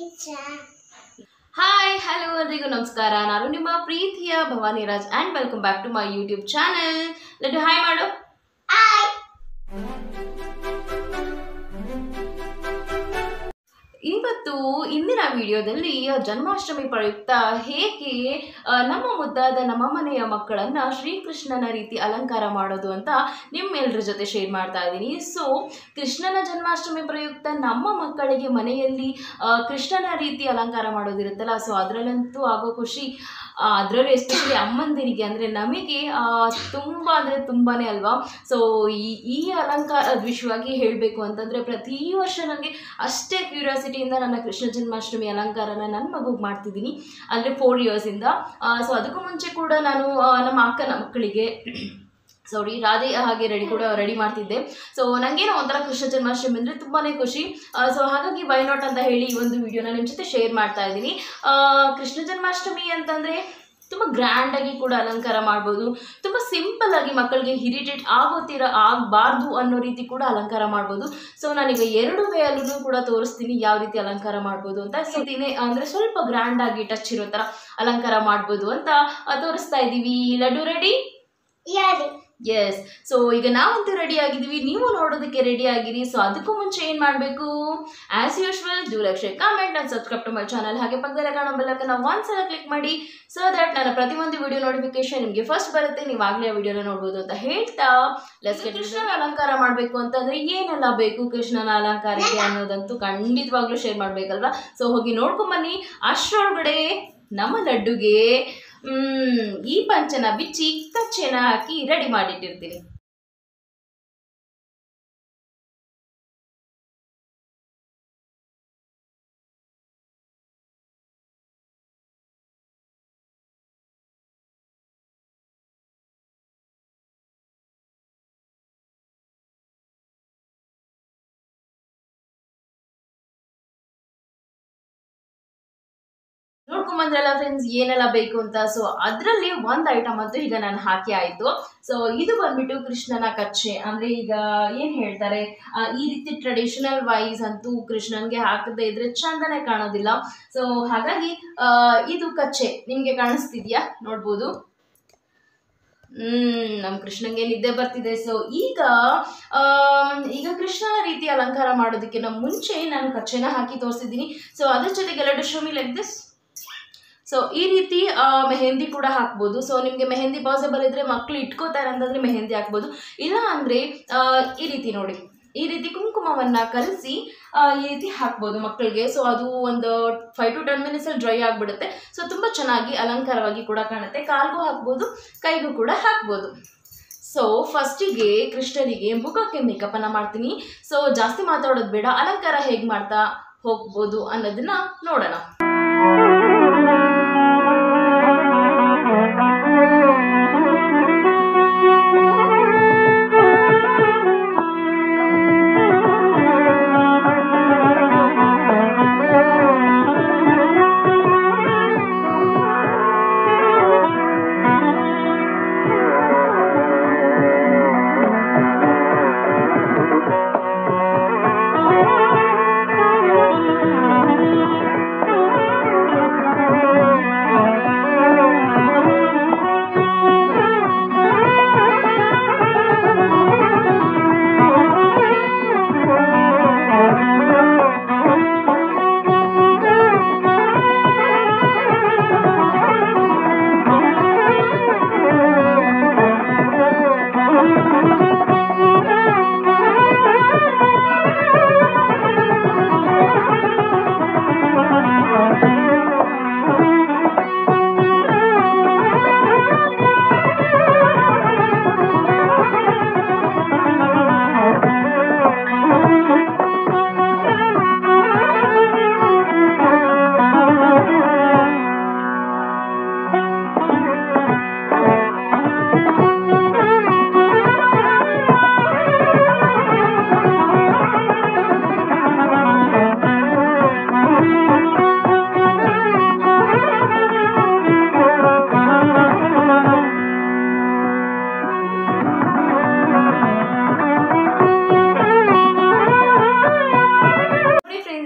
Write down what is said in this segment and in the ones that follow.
Hi hello ಎಲ್ರಿಗೂ ನಮಸ್ಕಾರ ನಾನು ನಿಮ್ಮ ಪ್ರೀತಿಯ Bhavani Raj and welcome back to my YouTube channel laddu hi ಮಾಡು ಇವತ್ತು ಇಂದಿನ ವಿಡಿಯೋದಲ್ಲಿ ಜನ್ಮಾಷ್ಟಮಿ ಪ್ರಯುಕ್ತ ಹೇಗೆ ಆ, ನಮ್ಮ ಮುದ್ದಾದ ನಮ್ಮ ಮನೆಯ ಮಕ್ಕಳನ್ನ ಶ್ರೀಕೃಷ್ಣನ ರೀತಿ ಅಲಂಕಾರ ಮಾಡೋದು ಅಂತ ನಿಮ್ಮೆಲ್ಲರ ಜೊತೆ ಶೇರ್ ಮಾಡ್ತಾ ಇದ್ದೀನಿ ಸೊ ಕೃಷ್ಣನ ಜನ್ಮಾಷ್ಟಮಿ ಪ್ರಯುಕ್ತ ನಮ್ಮ ಮಕ್ಕಳಿಗೆ ಮನೆಯಲ್ಲಿ ಆ, ಕೃಷ್ಣನ ರೀತಿ ಅಲಂಕಾರ ಮಾಡೋದಿರುತ್ತಲ್ಲ ಸೊ ಅದರಲ್ಲಂತೂ ಆಗೋ ಖುಷಿ ಆ, ಅದರಲ್ಲೂ ಎಸ್ಪೆಷಲಿ ಅಮ್ಮಂದಿರಿಗೆ ಅಂದರೆ ನಮಗೆ ಆ, ತುಂಬ ಅಂದರೆ ತುಂಬಾ ಅಲ್ವಾ ಸೊ ಈ ಈ ಅಲಂಕಾರದ ವಿಷಯವಾಗಿ ಹೇಳಬೇಕು ಅಂತಂದರೆ ಪ್ರತಿ ವರ್ಷ ನನಗೆ ಅಷ್ಟೇ ಕ್ಯೂರಿಯಾಸಿಟಿಯಿಂದ ನನ್ನ ಕೃಷ್ಣ ಜನ್ಮಾಷ್ಟಮಿ ಅಲಂಕಾರನ ನನ್ನ ಮಗುಗೆ ಮಾಡ್ತಿದ್ದೀನಿ ಅಂದರೆ ಫೋರ್ ಇಯರ್ಸಿಂದ ಸೊ ಅದಕ್ಕೂ ಮುಂಚೆ ಕೂಡ ನಾನು ಆ, ನಮ್ಮ ಅಕ್ಕನ ಮಕ್ಕಳಿಗೆ ಸಾರಿ ರಾಧೆ ಹಾಗೆ ರೆಡಿ ಕೂಡ ರೆಡಿ ಮಾಡ್ತಿದ್ದೆ ಸೊ ನನಗೇನೋ ಒಂಥರ ಕೃಷ್ಣ ಜನ್ಮಾಷ್ಟಮಿ ಅಂದರೆ ತುಂಬಾ ಖುಷಿ ಸೊ ಹಾಗಾಗಿ ವೈ ನಾಟ್ ಅಂತ ಹೇಳಿ ಈ ಒಂದು ವಿಡಿಯೋನ ನಿಮ್ಮ ಜೊತೆ ಶೇರ್ ಮಾಡ್ತಾ ಇದ್ದೀನಿ ಆ, ಕೃಷ್ಣ ಜನ್ಮಾಷ್ಟಮಿ ಅಂತಂದರೆ ತುಂಬ ಗ್ರ್ಯಾಂಡಾಗಿ ಕೂಡ ಅಲಂಕಾರ ಮಾಡ್ಬೋದು ತುಂಬ ಸಿಂಪಲ್ ಆಗಿ ಮಕ್ಕಳಿಗೆ ಇರಿಟೇಟ್ ಆಗೋತಿರ ಆಗಬಾರ್ದು ಅನ್ನೋ ರೀತಿ ಕೂಡ ಅಲಂಕಾರ ಮಾಡ್ಬೋದು ಸೊ ನಾನೀಗ ಎರಡು ವೇಯಲ್ಲೂ ಕೂಡ ತೋರಿಸ್ತೀನಿ ಯಾವ ರೀತಿ ಅಲಂಕಾರ ಮಾಡ್ಬೋದು ಅಂತ ಸಿಗ್ತೀನಿ ಅಂದರೆ ಸ್ವಲ್ಪ ಗ್ರ್ಯಾಂಡಾಗಿ ಟಚ್ ಇರೋ ಥರ ಅಲಂಕಾರ ಮಾಡ್ಬೋದು ಅಂತ ಆ, ತೋರಿಸ್ತಾ ಇದ್ದೀವಿ ಲಡ್ಡು ರೆಡಿ ಎಸ್ ಸೊ ಈಗ ನಾವಂತೂ ರೆಡಿ ಆಗಿದ್ದೀವಿ ನೀವು ನೋಡೋದಕ್ಕೆ ರೆಡಿ ಆಗಿರಿ ಸೊ ಅದಕ್ಕೂ ಮುಂಚೆ ಏನು ಮಾಡಬೇಕು as usual do like share comment and subscribe to my channel ಹಾಗೆ ಪಕ್ಕದಲ್ಲೇ ಕಾಣೋ ಬೆಲ್ಲಕ್ಕನ್ನ ಒಂದ್ಸಲ ಕ್ಲಿಕ್ ಮಾಡಿ ಸೊ ದಟ್ ನನ್ನ ಪ್ರತಿಯೊಂದು ವಿಡಿಯೋ ನೋಟಿಫಿಕೇಶನ್ ನಿಮಗೆ ಫಸ್ಟ್ ಬರುತ್ತೆ ನೀವು ಆಗಲೇ ಆ ವಿಡಿಯೋನ ನೋಡ್ಬೋದು ಅಂತ ಹೇಳ್ತಾ ಲೆಸ್ ಕೃಷ್ಣನ ಅಲಂಕಾರ ಮಾಡಬೇಕು ಅಂತಂದರೆ ಏನೆಲ್ಲ ಬೇಕು ಕೃಷ್ಣನ ಅಲಂಕಾರಕ್ಕೆ ಅನ್ನೋದಂತೂ ಖಂಡಿತವಾಗ್ಲೂ ಶೇರ್ ಮಾಡಬೇಕಲ್ವಾ ಸೊ ಹೋಗಿ ನೋಡ್ಕೊಂಬನ್ನಿ ಅಷ್ಟರೊಳಗಡೆ ನಮ್ಮ ಲಡ್ಡುಗೆ ಮ್, ಈ ಪಂಚನ ಬಿಚ್ಚಿ ಕಚ್ಚೆನ ಹಾಕಿ ರೆಡಿ ಮಾಡಿಟ್ಟಿರ್ತೀನಿ ನೋಡ್ಕೊಂಬಂದ್ರಲ್ಲ ಫ್ರೆಂಡ್ಸ್ ಏನೆಲ್ಲ ಬೇಕು ಅಂತ ಸೊ ಅದರಲ್ಲಿ ಒಂದು ಐಟಮ್ ಅಂತೂ ಈಗ ನಾನು ಹಾಕಿ ಆಯಿತು ಸೊ ಇದು ಬಂದ್ಬಿಟ್ಟು ಕೃಷ್ಣನ ಕಚ್ಚೆ ಅಂದರೆ ಈಗ ಏನು ಹೇಳ್ತಾರೆ ಆ, ಈ ರೀತಿ ಟ್ರೆಡಿಷನಲ್ ವೈಸ್ ಅಂತೂ ಕೃಷ್ಣನ್ಗೆ ಹಾಕದೇ ಇದ್ರೆ ಚಂದನೆ ಕಾಣೋದಿಲ್ಲ ಸೊ ಹಾಗಾಗಿ ಆ, ಇದು ಕಚ್ಚೆ ನಿಮಗೆ ಕಾಣಿಸ್ತಿದ್ಯಾ ನೋಡ್ಬೋದು ಹ್ಮ್ ನಮ್ಮ ಕೃಷ್ಣಂಗೆ ನಿದ್ದೆ ಬರ್ತಿದೆ ಸೊ ಈಗ ಆಮ್, ಈಗ ಕೃಷ್ಣನ ರೀತಿ ಅಲಂಕಾರ ಮಾಡೋದಕ್ಕಿಂತ ಮುಂಚೆ ನಾನು ಕಚ್ಚೆನ ಹಾಕಿ ತೋರಿಸಿದ್ದೀನಿ ಸೊ ಅದ್ರ ಜೊತೆಗೆ ಎರಡು ಶೋಮಿ ಲೈಕ್ ದಿಸ್ ಸೊ ಈ ರೀತಿ ಆ, ಮೆಹಂದಿ ಕೂಡ ಹಾಕ್ಬೋದು ಸೊ ನಿಮಗೆ ಮೆಹಂದಿ ಪಾಸಿಬಲ್ ಇದ್ದರೆ ಮಕ್ಕಳು ಇಟ್ಕೋತಾರೆ ಅಂತಂದರೆ ಮೆಹಂದಿ ಹಾಕ್ಬೋದು ಇಲ್ಲ ಅಂದರೆ ಈ ರೀತಿ ನೋಡಿ ಈ ರೀತಿ ಕುಂಕುಮವನ್ನು ಕಲಸಿ ಈ ರೀತಿ ಹಾಕ್ಬೋದು ಮಕ್ಕಳಿಗೆ ಸೊ ಅದು ಒಂದು ಫೈವ್ ಟು ಟೆನ್ ಮಿನಿಟ್ಸಲ್ಲಿ ಡ್ರೈ ಆಗಿಬಿಡುತ್ತೆ ಸೊ ತುಂಬ ಚೆನ್ನಾಗಿ ಅಲಂಕಾರವಾಗಿ ಕೂಡ ಕಾಣುತ್ತೆ ಕಾಲ್ಗೂ ಹಾಕ್ಬೋದು ಕೈಗೂ ಕೂಡ ಹಾಕ್ಬೋದು ಸೊ ಫಸ್ಟಿಗೆ ಕೃಷ್ಣನಿಗೆ ಮುಖಕ್ಕೆ ಮೇಕಪ್ಪನ್ನು ಮಾಡ್ತೀನಿ ಸೊ ಜಾಸ್ತಿ ಮಾತಾಡೋದು ಬೇಡ ಅಲಂಕಾರ ಹೇಗೆ ಮಾಡ್ತಾ ಹೋಗ್ಬೋದು ಅನ್ನೋದನ್ನ ನೋಡೋಣ Thank you.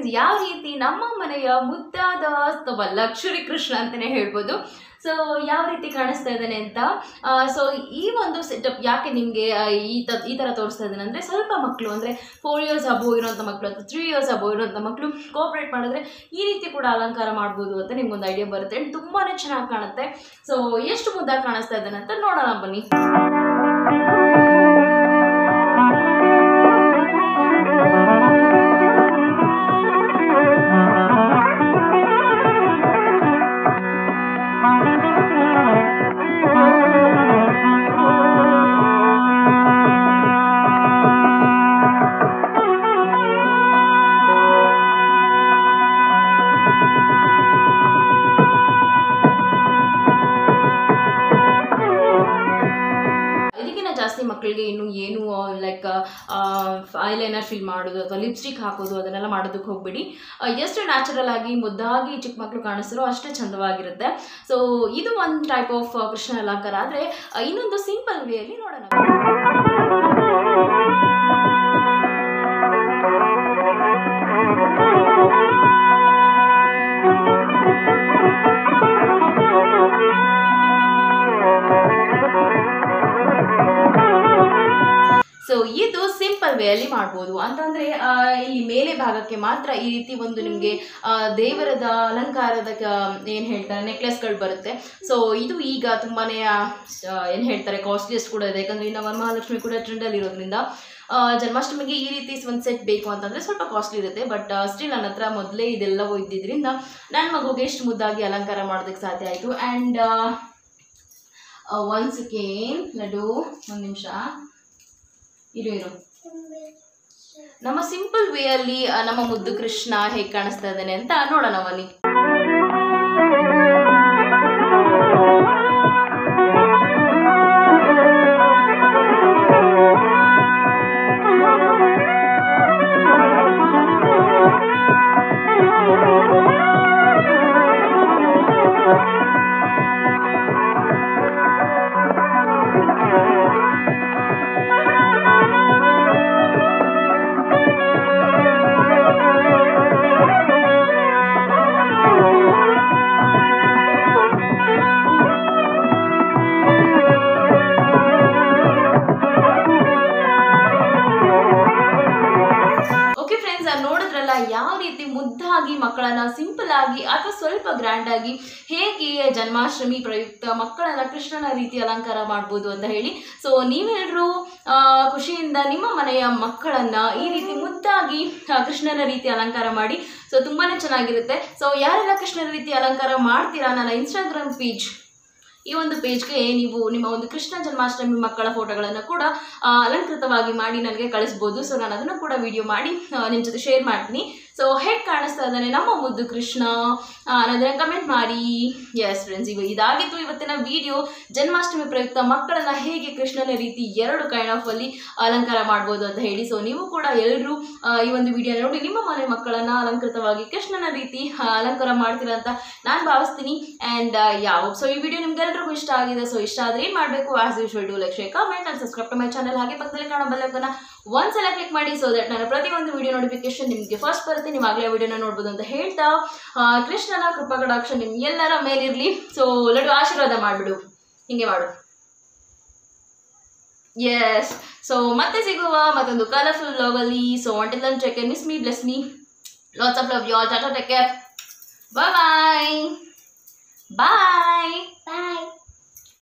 ಯಾವ ರೀತಿ ನಮ್ಮ ಮನೆಯ ಮುದ್ದಾದ ಅಥವಾ ಲಕ್ಷರಿ ಕೃಷ್ಣ ಅಂತಲೇ ಹೇಳ್ಬೋದು ಸೊ ಯಾವ ರೀತಿ ಕಾಣಿಸ್ತಾ ಇದ್ದಾನೆ ಅಂತ ಸೊ ಈ ಒಂದು ಸೆಟಪ್ ಯಾಕೆ ನಿಮಗೆ ಈ ತ ಈ ಥರ ತೋರಿಸ್ತಾ ಇದ್ದಾನೆ ಅಂದರೆ ಸ್ವಲ್ಪ ಮಕ್ಕಳು ಅಂದರೆ ಫೋರ್ ಇಯರ್ಸ್ ಅಬೋ ಇರೋಂಥ ಮಕ್ಕಳು ಅಥವಾ ತ್ರೀ ಇಯರ್ಸ್ ಅಬೋ ಇರೋಂಥ ಮಕ್ಕಳು ಕೋಆಪ್ರೇಟ್ ಮಾಡಿದ್ರೆ ಈ ರೀತಿ ಕೂಡ ಅಲಂಕಾರ ಮಾಡ್ಬೋದು ಅಂತ ನಿಮ್ಗೊಂದು ಐಡಿಯಾ ಬರುತ್ತೆ ಆ್ಯಂಡ್ ತುಂಬಾ ಚೆನ್ನಾಗಿ ಕಾಣುತ್ತೆ ಸೊ ಎಷ್ಟು ಮುದ್ದಾಗಿ ಕಾಣಿಸ್ತಾ ಇದ್ದಾನೆ ಅಂತ ನೋಡೋಣ ಬನ್ನಿ ಇದಕ್ಕಿಂತ ಜಾಸ್ತಿ ಮಕ್ಕಳಿಗೆ ಇನ್ನು ಏನು ಲೈಕ್ ಐಲೈನರ್ ಫಿಲ್ ಮಾಡೋದು ಅಥವಾ ಲಿಪ್ಸ್ಟಿಕ್ ಹಾಕೋದು ಅದನ್ನೆಲ್ಲ ಮಾಡೋದಕ್ಕೆ ಹೋಗ್ಬಿಡಿ ಆ, ಎಷ್ಟು ನ್ಯಾಚುರಲ್ ಆಗಿ ಮುದ್ದಾಗಿ ಚಿಕ್ಕ ಮಕ್ಕಳು ಕಾಣಿಸ್ತಾರೋ ಅಷ್ಟೇ ಚಂದವಾಗಿರುತ್ತೆ ಸೊ ಇದು ಒಂದು ಟೈಪ್ ಆಫ್ ಕೃಷ್ಣ ಅಲಂಕಾರ ಆದರೆ ಇನ್ನೊಂದು ಸಿಂಪಲ್ ವೇಯಲ್ಲಿ ನೋಡೋಣ ಸೊ ಇದು ಸಿಂಪಲ್ ವೇಯಲ್ಲಿ ಮಾಡ್ಬೋದು ಅಂತಂದರೆ ಇಲ್ಲಿ ಮೇಲೆ ಭಾಗಕ್ಕೆ ಮಾತ್ರ ಈ ರೀತಿ ಒಂದು ನಿಮಗೆ ದೇವರದ ಅಲಂಕಾರದ ಏನು ಹೇಳ್ತಾರೆ ನೆಕ್ಲೆಸ್ಗಳು ಬರುತ್ತೆ ಸೊ ಇದು ಈಗ ತುಂಬಾ ಏನು ಹೇಳ್ತಾರೆ ಕಾಸ್ಟ್ಲಿಯಸ್ಟ್ ಕೂಡ ಇದೆ ಯಾಕಂದರೆ ಇನ್ನು ವರಮಹಾಲಕ್ಷ್ಮಿ ಕೂಡ ಟ್ರೆಂಡಲ್ಲಿ ಇರೋದ್ರಿಂದ ಆ, ಜನ್ಮಾಷ್ಟಮಿಗೆ ಈ ರೀತಿ ಒಂದು ಸೆಟ್ ಬೇಕು ಅಂತಂದರೆ ಸ್ವಲ್ಪ ಕಾಸ್ಟ್ಲಿ ಇರುತ್ತೆ ಬಟ್ ಸ್ಟಿಲ್ ನನ್ನ ಹತ್ರ ಮೊದಲೇ ಇದೆಲ್ಲವೂ ಇದ್ದಿದ್ದರಿಂದ ನನ್ನ ಮಗುಗೆ ಎಷ್ಟು ಮುದ್ದಾಗಿ ಅಲಂಕಾರ ಮಾಡೋದಕ್ಕೆ ಸಾಧ್ಯ ಆಯಿತು ಆ್ಯಂಡ್ ಒನ್ ಸೆಕೆಂಡ್ ಲಡ್ಡು ಒಂದು ನಿಮಿಷ ಇರು ಇರು ನಮ್ಮ ಸಿಂಪಲ್ ವೇಯಲ್ಲಿ ನಮ್ಮ ಮುದ್ದು ಕೃಷ್ಣ ಹೇಗೆ ಕಾಣಿಸ್ತಾ ಇದ್ದಾನೆ ಅಂತ ನೋಡೋಣ ಬನ್ನಿ ಓಕೆ ಫ್ರೆಂಡ್ಸ್ ನೋಡಿದ್ರಲ್ಲ ಯಾವ ರೀತಿ ಮುದ್ದಾಗಿ ಮಕ್ಕಳನ್ನ ಸಿಂಪಲ್ ಆಗಿ ಅಥವಾ ಸ್ವಲ್ಪ ಗ್ರ್ಯಾಂಡ್ ಆಗಿ ಹೇಗೆ ಜನ್ಮಾಷ್ಟಮಿ ಪ್ರಯುಕ್ತ ಮಕ್ಕಳನ್ನ ಕೃಷ್ಣನ ರೀತಿ ಅಲಂಕಾರ ಮಾಡ್ಬೋದು ಅಂತ ಹೇಳಿ ಸೊ ನೀವೆಲ್ಲರೂ ಖುಷಿಯಿಂದ ನಿಮ್ಮ ಮನೆಯ ಮಕ್ಕಳನ್ನ ಈ ರೀತಿ ಮುದ್ದಾಗಿ ಆ, ಕೃಷ್ಣನ ರೀತಿ ಅಲಂಕಾರ ಮಾಡಿ ಸೊ ತುಂಬಾನೇ ಚೆನ್ನಾಗಿರುತ್ತೆ ಸೊ ಯಾರೆಲ್ಲ ಕೃಷ್ಣನ ರೀತಿ ಅಲಂಕಾರ ಮಾಡ್ತೀರಾ ನನ್ನ ಇನ್ಸ್ಟಾಗ್ರಾಮ್ ಪೇಜ್ ಈ ಒಂದು ಪೇಜ್ಗೆ ನೀವು ನಿಮ್ಮ ಒಂದು ಕೃಷ್ಣ ಜನ್ಮಾಷ್ಟಮಿ ಮಕ್ಕಳ ಫೋಟೋಗಳನ್ನು ಕೂಡ ಆ, ಅಲಂಕೃತವಾಗಿ ಮಾಡಿ ನನಗೆ ಕಳಿಸ್ಬೋದು ಸೊ ನಾನು ಅದನ್ನು ಕೂಡ ವಿಡಿಯೋ ಮಾಡಿ ನಿಮ್ಮ ಜೊತೆ ಶೇರ್ ಮಾಡ್ತೀನಿ ಸೊ ಹೇಗೆ ಕಾಣಿಸ್ತಾ ಇದ್ದಾನೆ ನಮ್ಮ ಮುದ್ದು ಕೃಷ್ಣ ಆ, ಅನ್ನೋದನ್ನ ಕಮೆಂಟ್ ಮಾಡಿ ಎಸ್ ಫ್ರೆಂಡ್ಸ್ ಇವ ಇದಾಗಿತ್ತು ಇವತ್ತಿನ ವಿಡಿಯೋ ಜನ್ಮಾಷ್ಟಮಿ ಪ್ರಯುಕ್ತ ಮಕ್ಕಳನ್ನ ಹೇಗೆ ಕೃಷ್ಣನ ರೀತಿ ಎರಡು ಕೈಂಡ್ ಆಫ್ ಅಲ್ಲಿ ಅಲಂಕಾರ ಮಾಡ್ಬೋದು ಅಂತ ಹೇಳಿ ಸೊ ನೀವು ಕೂಡ ಎಲ್ಲರೂ ಈ ಒಂದು ವಿಡಿಯೋ ನೋಡಿ ನಿಮ್ಮ ಮನೆ ಮಕ್ಕಳನ್ನ ಅಲಂಕೃತವಾಗಿ ಕೃಷ್ಣನ ರೀತಿ ಆ, ಅಲಂಕಾರ ಮಾಡ್ತೀರಾ ಅಂತ ನಾನು ಭಾವಿಸ್ತೀನಿ ಆ್ಯಂಡ್ ಯಾವ ಸೊ ಈ ವಿಡಿಯೋ ನಿಮ್ಗೆಲ್ರಿಗೂ ಇಷ್ಟ ಆಗಿದೆ ಸೊ ಇಷ್ಟ ಆದರೆ ಏನು ಮಾಡಬೇಕು as usual do like share comment and subscribe to my channel ಹಾಗೆ ಪಕ್ಕದಲ್ಲಿ ಕಾಣೋ ಬೆಲ್ಲಕ್ಕನ್ನ ಒಂದ್ಸಲ ಕ್ಲಿಕ್ ಮಾಡಿ ಸೊ ದಟ್ ನಾನು ಪ್ರತಿಯೊಂದು ವಿಡಿಯೋ ನೋಟಿಫಿಕೇಶನ್ ನಿಮಗೆ ಫಸ್ಟ್ ಬರುತ್ತೆ ನೀವು ಆಗಲೇ ವಿಡಿಯೋನ ನೋಡ್ಬೋದು ಅಂತ ಹೇಳ್ತಾ ಆ, ಕೃಷ್ಣನ ಕೃಪಕಟಾಕ್ಷ ನಿಮ್ ಎಲ್ಲರ ಮೇಲಿರಲಿ ಸೊ ಲಡ್ಡು ಆಶೀರ್ವಾದ ಮಾಡಿಬಿಡು ಹಿಂಗೆ ಮಾಡು ಎಸ್ ಸೊ ಮತ್ತೆ ಸಿಗುವ ಮತ್ತೊಂದು ಕಲರ್ಫುಲ್ ವ್ಲಾಗಲ್ಲಿ so until then take care miss me bless me lots of love you all tata take care bye bye bye Bye.